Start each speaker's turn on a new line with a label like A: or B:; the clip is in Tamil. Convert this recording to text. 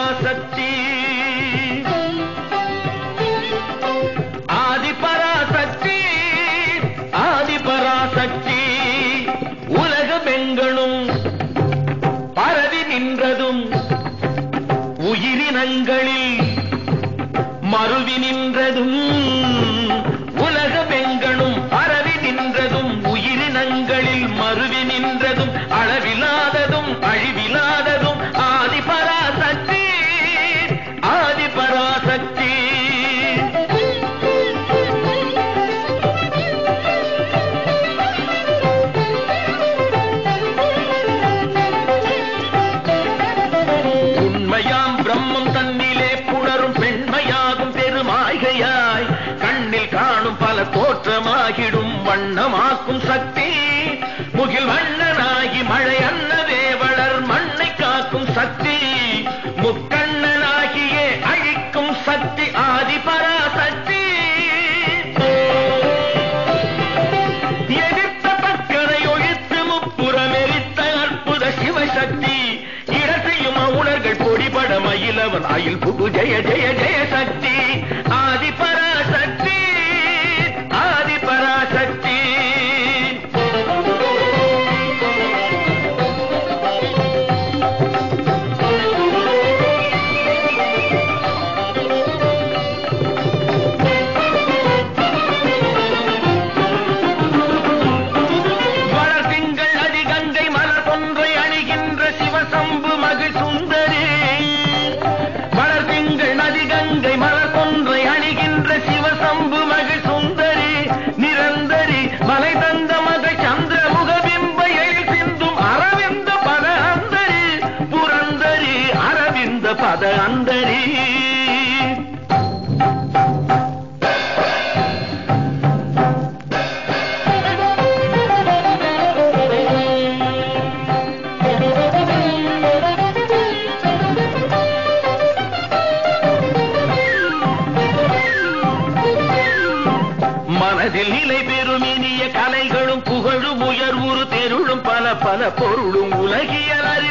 A: பராசக்தி ஆதி பராசக்தி ஆதி பராசக்தி உலகமெங்கணும் பரவி நின்றதும் உயிரினங்களில் மறுவி நின்றதும் உலகமெங்கணும் பரவி நின்றதும் உயிரினங்களில் மறுவி நின்றதும் அளவிலாததும் அழிவிலாததும் ஆதி பராசக்தி ஆதி பராசக்தி உண்மையாம் பிரம்மம் தன்னிலே புணரும் பெண்மையாகும் பெருமாய்கையாய் கண்ணில் காணும் பல தோற்றமாகிடும் வண்ணமாக்கும் சக்தி முகில் வண்ணனாகி மழை அன்னவே வளர் மண்ணை காக்கும் சக்தி முக்கண்ணனாகியே அழிக்கும் சக்தி ஆதி பராசக்தி எதிர்த்த பக்கரை ஒழித்து முப்புறமெரித்த அற்புத சிவசக்தி இடத்தையும் உணர்கள் பொடிபட மயிலவன் அயில் புகு ஜெய ஜெய ஜெய சக்தி ஆதி பராசக்தி ஆதி பராசக்தி வளர் திங்கள் அதிகங்கை மலர் கொன்றை அணிகின்ற சிவசம்பு மகிழ் சுந்தரி வளர் திங்கள் நதிகங்கை மலர் கொன்றை அணிகின்ற சிவசம்பு மகிழ் சுந்தரி நிரந்தரி மலை தந்த மகள் சந்திர முகபிம்ப எழில் சிந்தும் அரவிந்த பத அந்தரி புரந்தரி அரவிந்த பத அந்தரி மனதில் நிலை பெறும் இனிய கலைகளும் புகழும் உயர்வுறு தெருளும் பல பல பொருளும் உலகியல் அறி